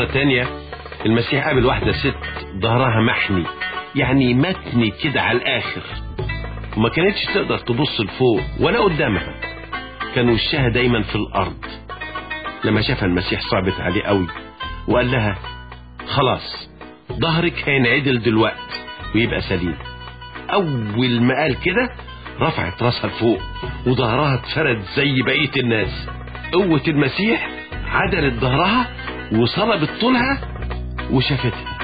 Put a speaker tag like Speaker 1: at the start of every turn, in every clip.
Speaker 1: مرة تانية المسيح قابل واحدة ست ظهرها محني يعني متني كده على الآخر وما كانتش تقدر تبص لفوق ولا قدامها كان وشها دايما في الأرض لما شافها المسيح صعبت عليه قوي وقال لها خلاص ظهرك هينعدل دلوقتي ويبقى سليم أول ما قال كده رفعت راسها لفوق وظهرها اتفرد زي بقية الناس قوة المسيح عدلت ظهرها وصلبت طولها وشافتها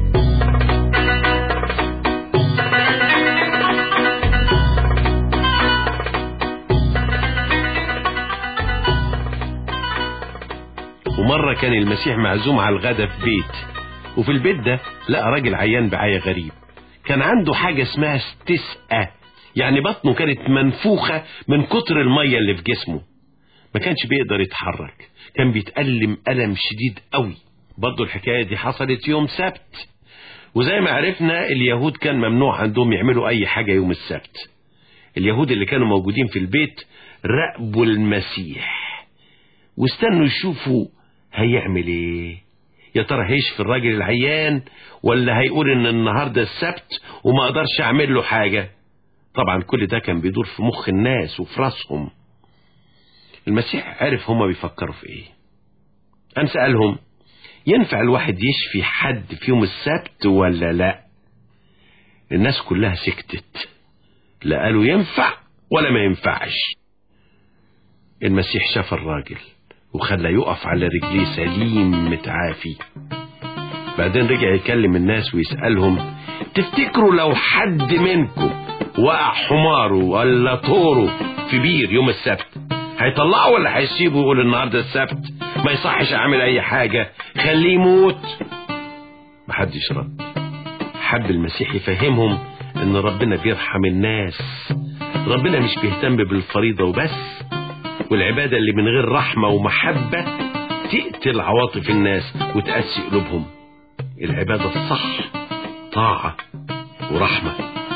Speaker 1: ومرة كان المسيح معزوم على الغدا في بيت وفي البيت ده لقى راجل عيان بعيا غريب كان عنده حاجة اسمها استسقى يعني بطنه كانت منفوخة من كتر المية اللي في جسمه ما كانش بيقدر يتحرك كان بيتألم ألم شديد قوي برضه الحكاية دي حصلت يوم سبت وزي ما عرفنا اليهود كان ممنوع عندهم يعملوا أي حاجة يوم السبت اليهود اللي كانوا موجودين في البيت راقبوا المسيح واستنوا يشوفوا هيعمل ايه يا ترى هيشفي الراجل العيان ولا هيقول ان النهارده السبت وما اقدرش اعمل له حاجه طبعا كل ده كان بيدور في مخ الناس وفي راسهم المسيح عرف هما بيفكروا في ايه قام سألهم ينفع الواحد يشفي حد في يوم السبت ولا لا الناس كلها سكتت لا قالوا ينفع ولا ما ينفعش المسيح شاف الراجل وخلى يقف على رجليه سليم متعافي بعدين رجع يكلم الناس ويسألهم تفتكروا لو حد منكم وقع حماره ولا طوره في بير يوم السبت هيطلعه ولا هيسيبه يقول النهارده السبت ما يصحش اعمل اي حاجه خليه يموت محدش رد حب المسيح يفهمهم ان ربنا بيرحم الناس ربنا مش بيهتم بالفريضه وبس والعباده اللي من غير رحمه ومحبه تقتل عواطف الناس وتقسي قلوبهم العباده الصح طاعه ورحمه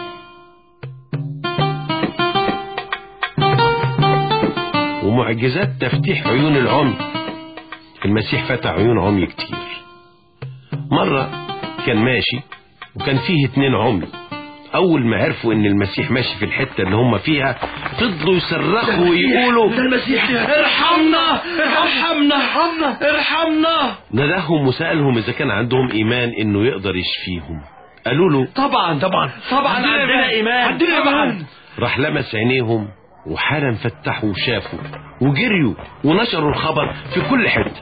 Speaker 1: ومعجزات تفتيح عيون العمي المسيح فتح عيون عمي كتير مرة كان ماشي وكان فيه اتنين عمي أول ما عرفوا إن المسيح ماشي في الحتة اللي هم فيها فضلوا يصرخوا ويقولوا
Speaker 2: ده المسيح ارحمنا ارحمنا ارحمنا ارحمنا
Speaker 1: نداهم وسألهم إذا كان عندهم إيمان إنه يقدر يشفيهم قالوا له
Speaker 2: طبعا طبعا طبعا عندنا ايمان عندنا ايمان
Speaker 1: راح لمس عينيهم وحالا فتحوا وشافوا وجريوا ونشروا الخبر في كل حتة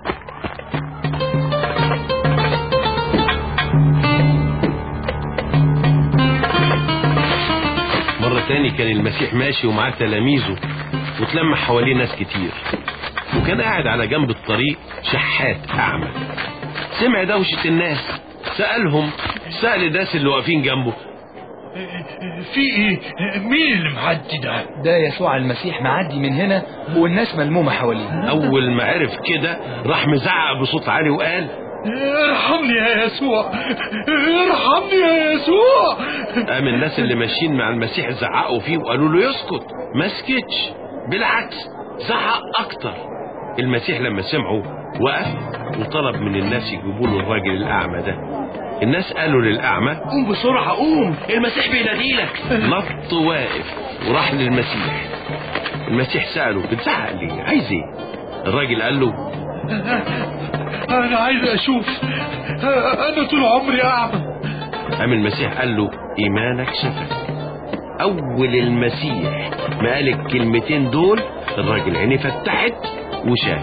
Speaker 1: مرة تاني كان المسيح ماشي ومعاه تلاميذه وتلم حواليه ناس كتير وكان قاعد على جنب الطريق شحات أعمى سمع دوشة الناس سألهم سأل الناس اللي واقفين جنبه
Speaker 2: في ايه مين اللي معدي ده
Speaker 3: ده يسوع المسيح معدي من هنا والناس ملمومة حواليه
Speaker 1: أول ما عرف كده راح مزعق بصوت عالي وقال
Speaker 2: ارحمني يا يسوع ارحمني يا يسوع
Speaker 1: قام الناس اللي ماشيين مع المسيح زعقوا فيه وقالوا له يسكت ما سكتش بالعكس زعق أكتر المسيح لما سمعوا وقف وطلب من الناس يجيبوا له الراجل الأعمى ده الناس قالوا للأعمى
Speaker 2: قوم بسرعة قوم المسيح بيناديلك
Speaker 1: نط واقف وراح للمسيح المسيح سأله بتزعق ليه عايز ايه الراجل قال له
Speaker 2: انا عايز اشوف انا طول عمري اعمى
Speaker 1: قام المسيح قال له ايمانك شفاك اول المسيح ما قال الكلمتين دول الراجل عينيه فتحت وشاف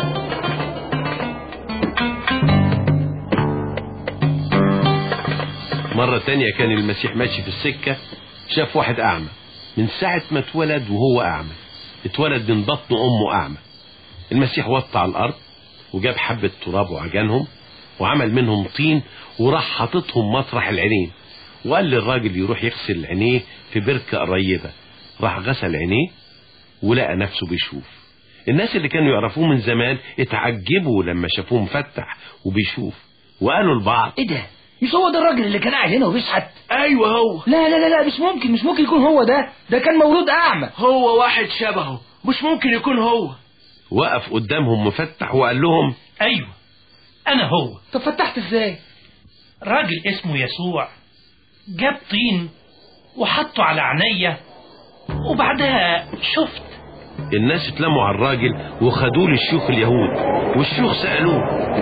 Speaker 1: مرة تانية كان المسيح ماشي في السكة شاف واحد أعمى من ساعة ما اتولد وهو أعمى اتولد من بطن أمه أعمى المسيح وطى على الأرض وجاب حبة تراب وعجنهم وعمل منهم طين وراح حاططهم مطرح العينين وقال للراجل يروح يغسل عينيه في بركة قريبة راح غسل عينيه ولقى نفسه بيشوف الناس اللي كانوا يعرفوه من زمان اتعجبوا لما شافوه مفتح وبيشوف وقالوا لبعض
Speaker 4: ايه ده مش هو ده الراجل اللي كان قاعد هنا وبيشحت
Speaker 2: ايوه هو
Speaker 4: لا لا لا لا مش ممكن مش ممكن يكون هو ده ده كان مولود اعمى
Speaker 2: هو واحد شبهه مش ممكن يكون هو
Speaker 1: وقف قدامهم مفتح وقال لهم
Speaker 2: ايوه انا هو
Speaker 4: طب فتحت ازاي
Speaker 2: راجل اسمه يسوع جاب طين وحطه على عينيا وبعدها شفت
Speaker 1: الناس اتلموا على الراجل وخدوه للشيوخ اليهود والشيوخ سألوه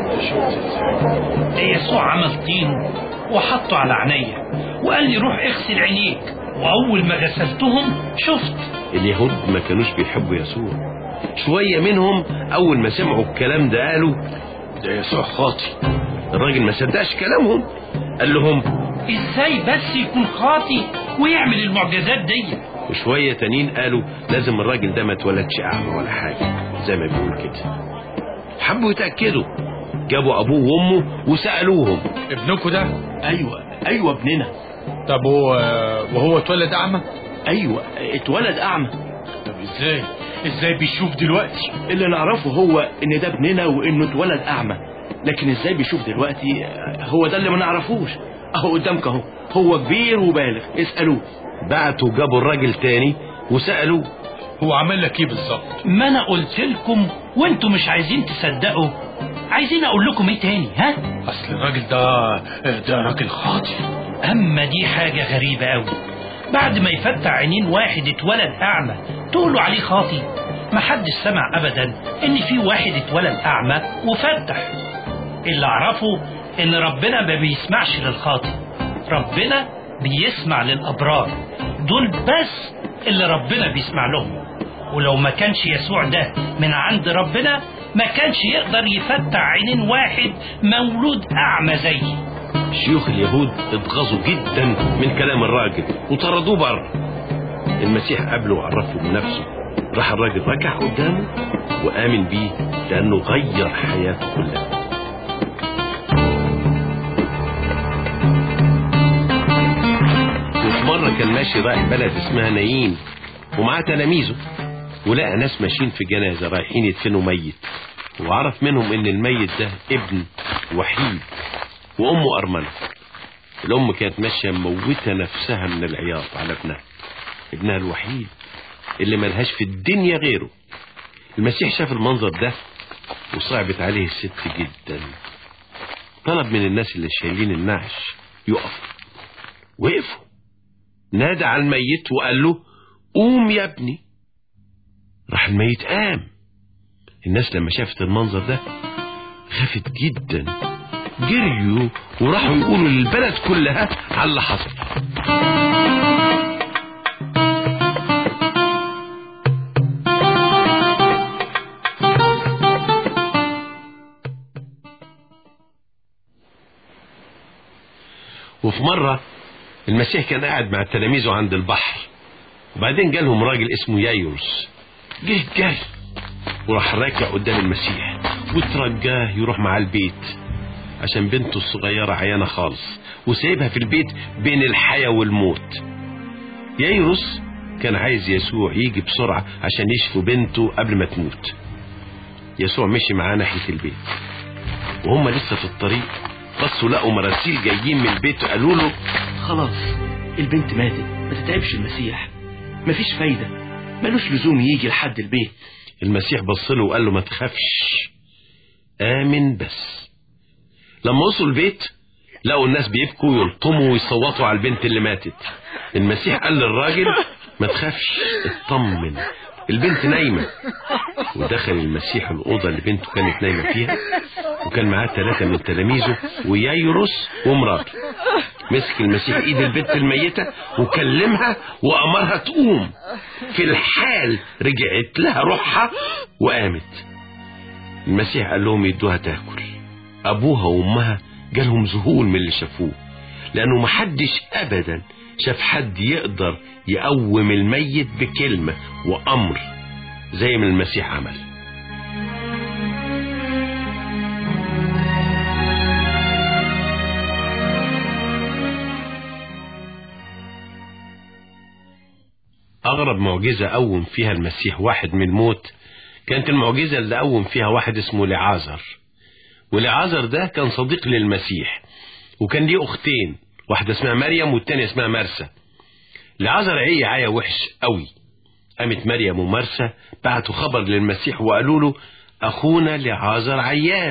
Speaker 2: يسوع عمل طين وحطه على عينيا وقال لي روح اغسل عينيك واول ما غسلتهم شفت
Speaker 1: اليهود ما كانوش بيحبوا يسوع شوية منهم أول ما سمعوا الكلام ده قالوا ده يسوع خاطي الراجل ما صدقش كلامهم قال لهم
Speaker 2: ازاي بس يكون خاطي ويعمل المعجزات دي
Speaker 1: وشوية تانيين قالوا لازم الراجل ده ما اتولدش أعمى ولا حاجة زي ما بيقول كده حبوا يتأكدوا جابوا أبوه وأمه وسألوهم
Speaker 3: ابنكم ده
Speaker 5: ايوه ايوه ابننا
Speaker 3: طب هو وهو اتولد اعمى
Speaker 5: ايوه اتولد اعمى
Speaker 2: طب ازاي ازاي بيشوف دلوقتي
Speaker 5: اللي نعرفه هو ان ده ابننا وانه اتولد اعمى لكن ازاي بيشوف دلوقتي هو ده اللي ما نعرفوش اهو قدامك اهو هو كبير وبالغ اسالوه
Speaker 1: بعتوا جابوا الراجل تاني وسألوه
Speaker 3: هو عمل لك ايه بالظبط
Speaker 2: ما انا قلت لكم وانتوا مش عايزين تصدقوا عايزين اقول لكم ايه تاني ها
Speaker 3: اصل الراجل ده ده راجل خاطي
Speaker 2: اما دي حاجة غريبة قوي بعد ما يفتح عينين واحد اتولد اعمى تقولوا عليه خاطي محدش سمع ابدا ان في واحد اتولد اعمى وفتح اللي اعرفه ان ربنا ما بيسمعش للخاطي ربنا بيسمع للابرار دول بس اللي ربنا بيسمع لهم ولو ما كانش يسوع ده من عند ربنا ما كانش يقدر يفتح عينين واحد مولود اعمى زيي
Speaker 1: شيوخ اليهود اتغاظوا جدا من كلام الراجل وطردوه بره المسيح قابله وعرفه بنفسه راح الراجل ركع قدامه وآمن بيه لأنه غير حياته كلها وفي مرة كان ماشي رايح بلد اسمها نايين ومعاه تلاميذه ولقى ناس ماشيين في جنازة رايحين يدفنوا ميت وعرف منهم ان الميت ده ابن وحيد وامه ارمله الام كانت ماشيه مموته نفسها من العياط على ابنها ابنها الوحيد اللي ملهاش في الدنيا غيره المسيح شاف المنظر ده وصعبت عليه الست جدا طلب من الناس اللي شايلين النعش يقفوا وقفوا نادى على الميت وقال له قوم يا ابني راح الميت قام الناس لما شافت المنظر ده خافت جدا جريوا وراحوا يقولوا للبلد كلها على اللي حصل وفي مرة المسيح كان قاعد مع تلاميذه عند البحر وبعدين جالهم راجل اسمه يايروس جه جري وراح راكع قدام المسيح وترجاه يروح معاه البيت عشان بنته الصغيرة عيانة خالص وسايبها في البيت بين الحياة والموت يايروس كان عايز يسوع يجي بسرعة عشان يشفي بنته قبل ما تموت يسوع مشي معاه ناحية البيت وهم لسه في الطريق بصوا لقوا مراسيل جايين من البيت قالوا له
Speaker 5: خلاص البنت ماتت ما تتعبش المسيح مفيش فايدة ملوش لزوم يجي لحد البيت
Speaker 1: المسيح بص له وقال له ما تخافش آمن بس لما وصلوا البيت لقوا الناس بيبكوا ويلطموا ويصوتوا على البنت اللي ماتت المسيح قال للراجل ما تخافش اطمن البنت نايمة ودخل المسيح الأوضة اللي بنته كانت نايمة فيها وكان معاه ثلاثة من تلاميذه ويايروس ومراته مسك المسيح ايد البنت الميتة وكلمها وأمرها تقوم في الحال رجعت لها روحها وقامت المسيح قال لهم يدوها تاكل أبوها وأمها جالهم ذهول من اللي شافوه لأنه محدش أبدا شاف حد يقدر يقوم الميت بكلمة وأمر زي ما المسيح عمل أغرب معجزة قوم فيها المسيح واحد من الموت كانت المعجزة اللي قوم فيها واحد اسمه لعازر ولعازر ده كان صديق للمسيح وكان ليه أختين واحدة اسمها مريم والتانية اسمها مرسى لعازر عي عيا وحش قوي قامت مريم ومرسى بعتوا خبر للمسيح وقالوا له أخونا لعازر عيان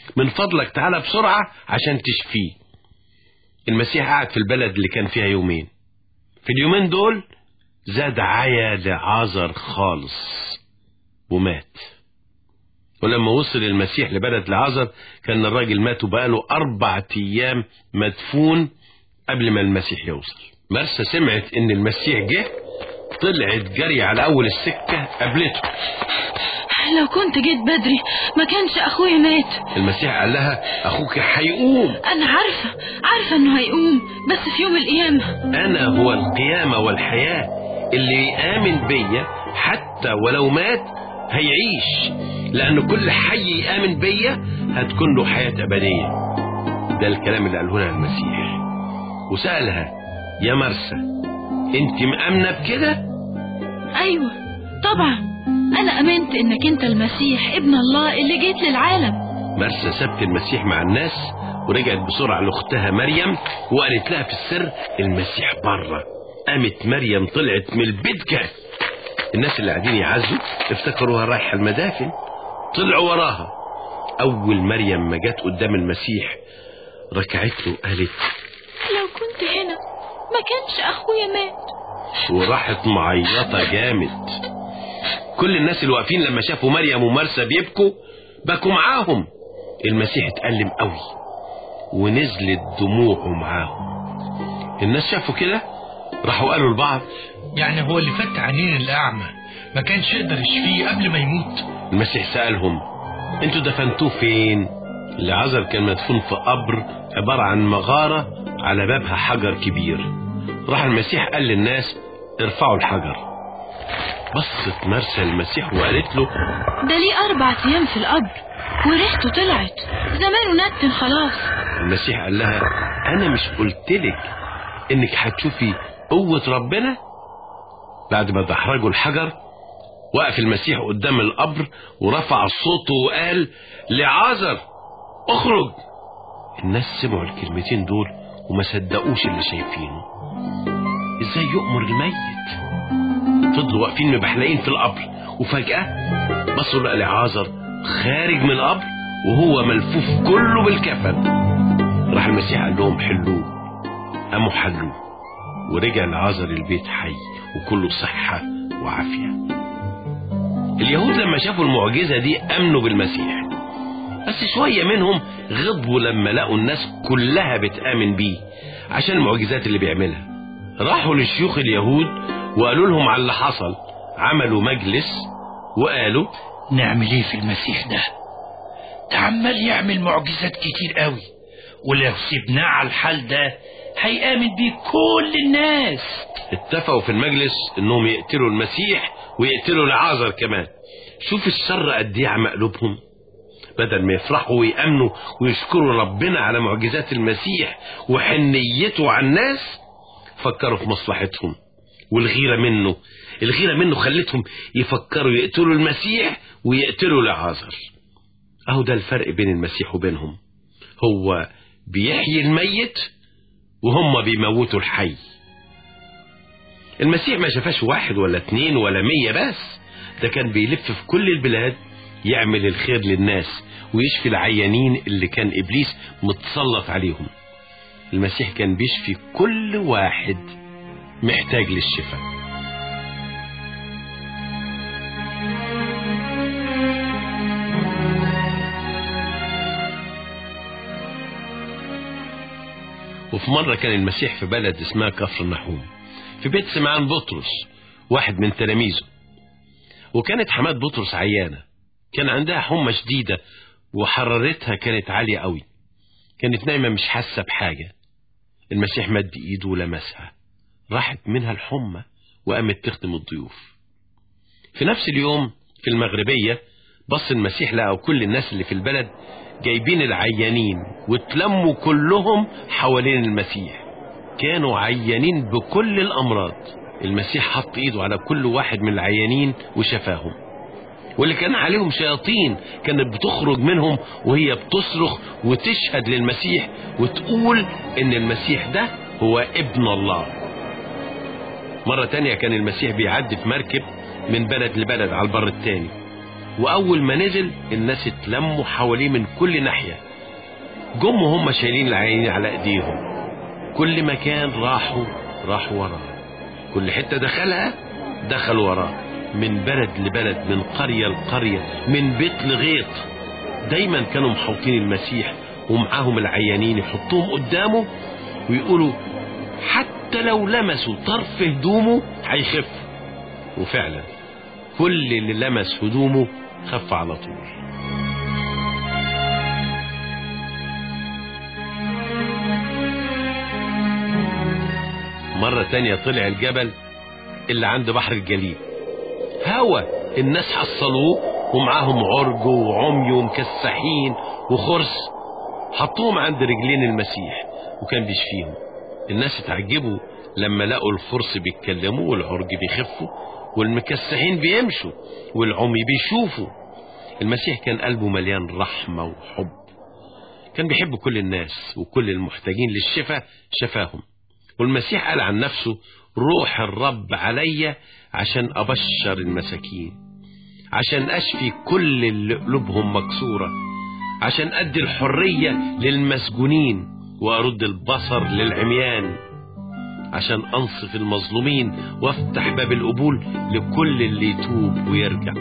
Speaker 1: من فضلك تعالى بسرعة عشان تشفيه المسيح قعد في البلد اللي كان فيها يومين في اليومين دول زاد عيا لعازر خالص ومات ولما وصل المسيح لبلد لعازر كان الراجل مات وبقاله أربع أيام مدفون قبل ما المسيح يوصل مرسى سمعت إن المسيح جه طلعت جري على أول السكة قابلته
Speaker 6: لو كنت جيت بدري ما كانش اخويا مات
Speaker 1: المسيح قال لها أخوك هيقوم
Speaker 6: انا عارفه عارفه انه هيقوم بس في يوم القيامه
Speaker 1: أنا هو القيامة والحياة اللي يآمن بيا حتى ولو مات هيعيش لأن كل حي يآمن بيا هتكون له حياة أبدية ده الكلام اللي قاله لها المسيح وسألها يا مرسى انت مأمنة بكده
Speaker 6: ايوه طبعا انا امنت انك انت المسيح ابن الله اللي جيت للعالم
Speaker 1: مرسى سابت المسيح مع الناس ورجعت بسرعة لأختها مريم وقالت لها في السر المسيح بره قامت مريم طلعت من البيت جري الناس اللي قاعدين يعزوا افتكروها رايحة المدافن طلعوا وراها أول مريم ما جت قدام المسيح ركعت له قالت
Speaker 6: لو كنت هنا ما كانش اخويا مات
Speaker 1: وراحت معيطة جامد كل الناس اللي واقفين لما شافوا مريم ومرسى بيبكوا بكوا معاهم المسيح اتألم قوي ونزلت دموعه معاهم الناس شافوا كده راحوا قالوا لبعض
Speaker 2: يعني هو اللي فتح عينين الأعمى ما كانش يقدر يشفيه قبل ما يموت
Speaker 1: المسيح سألهم انتوا دفنتوه فين العذر كان مدفون في قبر عبارة عن مغارة على بابها حجر كبير راح المسيح قال للناس ارفعوا الحجر بصت مرسى المسيح وقالت له
Speaker 6: ده ليه اربع ايام في القبر وريحته طلعت زمانه نتن خلاص
Speaker 1: المسيح قال لها انا مش قلتلك انك هتشوفي قوة ربنا بعد ما دحرجوا الحجر وقف المسيح قدام القبر ورفع صوته وقال لعازر اخرج الناس سمعوا الكلمتين دول وما صدقوش اللي شايفينه ازاي يؤمر الميت فضلوا واقفين مبحلقين في القبر وفجأة بصوا لقى لعازر خارج من القبر وهو ملفوف كله بالكفن راح المسيح قال لهم حلوه قاموا حلوه ورجع لعازر البيت حي وكله صحة وعافية اليهود لما شافوا المعجزة دي أمنوا بالمسيح بس شوية منهم غضبوا لما لقوا الناس كلها بتآمن بيه عشان المعجزات اللي بيعملها راحوا لشيوخ اليهود وقالوا لهم على اللي حصل عملوا مجلس وقالوا
Speaker 2: نعمل ايه في المسيح ده ده عمال يعمل معجزات كتير قوي ولو سيبناه على الحال ده هيآمن بيه كل الناس
Speaker 1: اتفقوا في المجلس انهم يقتلوا المسيح ويقتلوا العازر كمان شوف الشر قد ايه على مقلوبهم بدل ما يفرحوا ويأمنوا ويشكروا ربنا على معجزات المسيح وحنيته على الناس فكروا في مصلحتهم والغيرة منه الغيرة منه خلتهم يفكروا يقتلوا المسيح ويقتلوا العازر اهو ده الفرق بين المسيح وبينهم هو بيحيي الميت وهم بيموتوا الحي المسيح ما شافاش واحد ولا اتنين ولا مية بس ده كان بيلف في كل البلاد يعمل الخير للناس ويشفي العيانين اللي كان إبليس متسلط عليهم المسيح كان بيشفي كل واحد محتاج للشفاء وفي مرة كان المسيح في بلد اسمها كفر النحوم في بيت سمعان بطرس واحد من تلاميذه وكانت حماد بطرس عيانة كان عندها حمى شديدة وحرارتها كانت عالية قوي كانت نايمة مش حاسة بحاجة المسيح مد ايده ولمسها راحت منها الحمى وقامت تخدم الضيوف في نفس اليوم في المغربية بص المسيح لقى كل الناس اللي في البلد جايبين العيانين واتلموا كلهم حوالين المسيح كانوا عيانين بكل الأمراض المسيح حط ايده على كل واحد من العيانين وشفاهم واللي كان عليهم شياطين كانت بتخرج منهم وهي بتصرخ وتشهد للمسيح وتقول ان المسيح ده هو ابن الله مرة تانية كان المسيح بيعدي في مركب من بلد لبلد على البر التاني وأول ما نزل الناس اتلموا حواليه من كل ناحية جم هم شايلين العينين على ايديهم كل مكان راحوا راحوا وراه كل حتة دخلها دخل وراه من بلد لبلد من قرية لقرية من بيت لغيط دايما كانوا محوطين المسيح ومعاهم العيانين يحطوهم قدامه ويقولوا حتى لو لمسوا طرف هدومه هيخف وفعلا كل اللي لمس هدومه خف على طول مرة تانية طلع الجبل اللي عند بحر الجليل هوا الناس حصلوه ومعاهم عرج وعمي ومكسحين وخرس حطوهم عند رجلين المسيح وكان بيشفيهم الناس اتعجبوا لما لقوا الخرس بيتكلموا والعرج بيخفوا والمكسحين بيمشوا والعمي بيشوفوا المسيح كان قلبه مليان رحمة وحب كان بيحب كل الناس وكل المحتاجين للشفاء شفاهم والمسيح قال عن نفسه روح الرب عليا عشان أبشر المساكين عشان أشفي كل اللي قلوبهم مكسورة عشان أدي الحرية للمسجونين وأرد البصر للعميان عشان أنصف المظلومين وافتح باب القبول لكل اللي يتوب ويرجع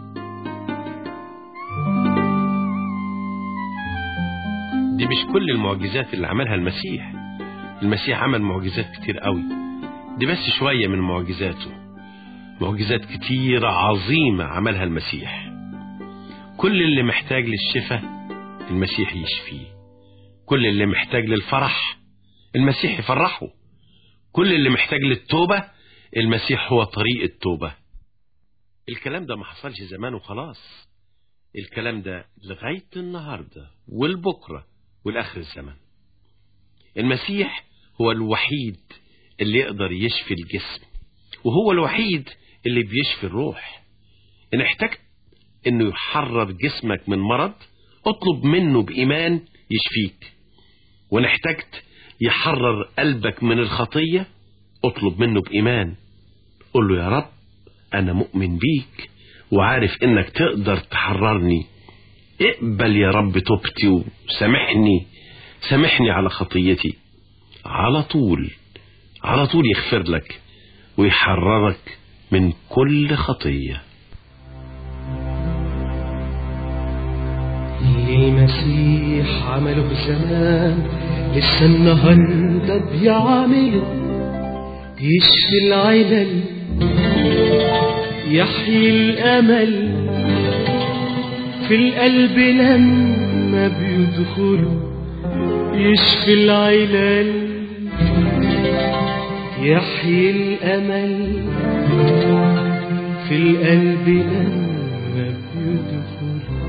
Speaker 1: دي مش كل المعجزات اللي عملها المسيح المسيح عمل معجزات كتير قوي دي بس شوية من معجزاته معجزات كتيرة عظيمة عملها المسيح كل اللي محتاج للشفاء المسيح يشفيه كل اللي محتاج للفرح المسيح يفرحه كل اللي محتاج للتوبة المسيح هو طريق التوبة الكلام ده ما حصلش زمان وخلاص الكلام ده لغاية النهاردة والبكرة والآخر الزمن المسيح هو الوحيد اللي يقدر يشفي الجسم وهو الوحيد اللي بيشفي الروح إن احتجت إنه يحرر جسمك من مرض اطلب منه بإيمان يشفيك وإن احتجت يحرر قلبك من الخطية اطلب منه بإيمان قل له يا رب أنا مؤمن بيك وعارف إنك تقدر تحررني اقبل يا رب توبتي وسامحني سامحني على خطيتي على طول على طول يغفر لك ويحررك من كل خطية
Speaker 7: المسيح عمله زمان لسه النهارده بيعمله يشفي العلل يحيي الامل في القلب لما بيدخلوا يشفي العلل يحيي الامل في القلب لما بيدخلوا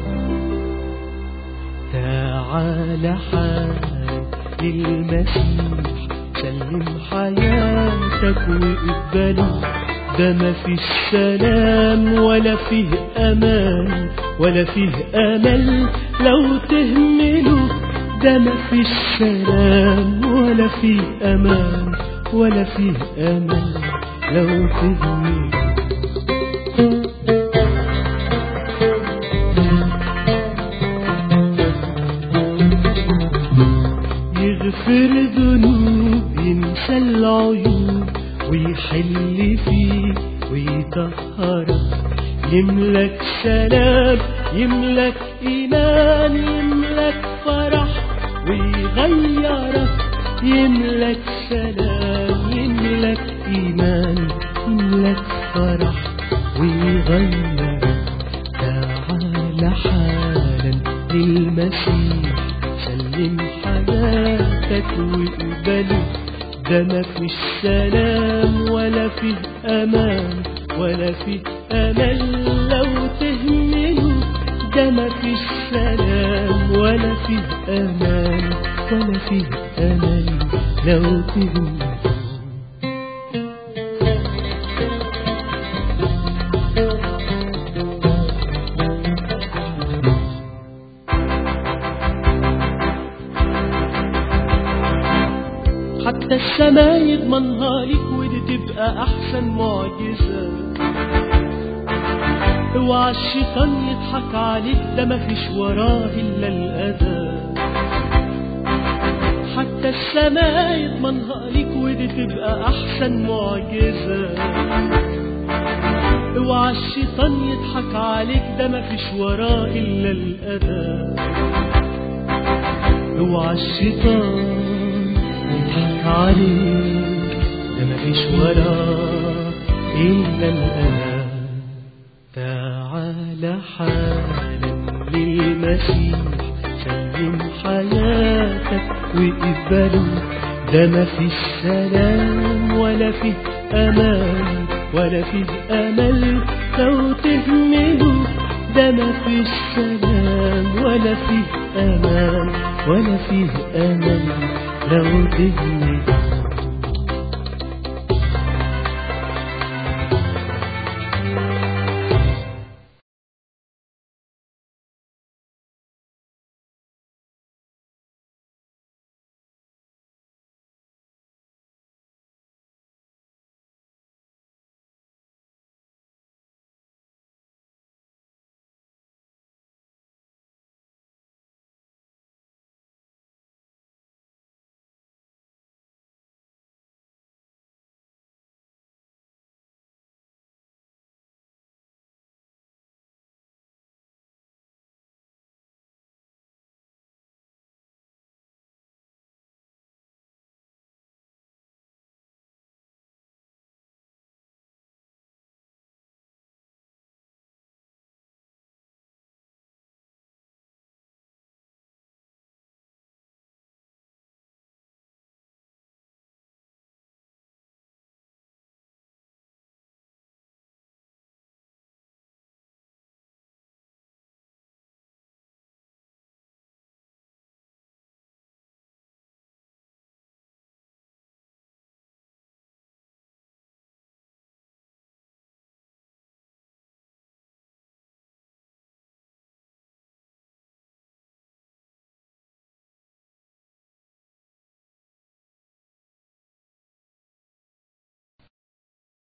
Speaker 7: تعال حال للمسيح سلم حياتك واقبله ده ما فيش سلام ولا فيه امان ولا فيه امل لو تهمله ده ما فيش سلام ولا فيه امان ولا فيه امل لو تهمله يغفر ذنوب ينسى العيوب ويحل فيك ويطهرك يملك سلام يملك إيمان يملك فرح ويغيرك يملك سلام يملك إيمان يملك فرح ويغيرك تعال حالا للمسيح سلم حياتك واقبله ده ما فيش سلام ولا فيه امان ولا فيه امل لو تهمله ده ما فيش سلام ولا فيه امان ولا فيه امل لو تهمله حتى السما يضمنها لك ودي تبقى احسن معجزة اوعى الشيطان يضحك عليك ده مفيش وراه الا الاذى حتى السماء يضمنها ليك ودي تبقى احسن معجزه اوعى الشيطان يضحك عليك ده مفيش وراه الا الاذى اوعى الشيطان يضحك عليك ده مفيش وراه الا الاذى تعال حالا للمسيح سلم حياتك واقبله ده ما فيش سلام ولا فيه امان ولا فيه امل لو تهمله ده ما فيش سلام ولا فيه امان ولا فيه امل لو تهمله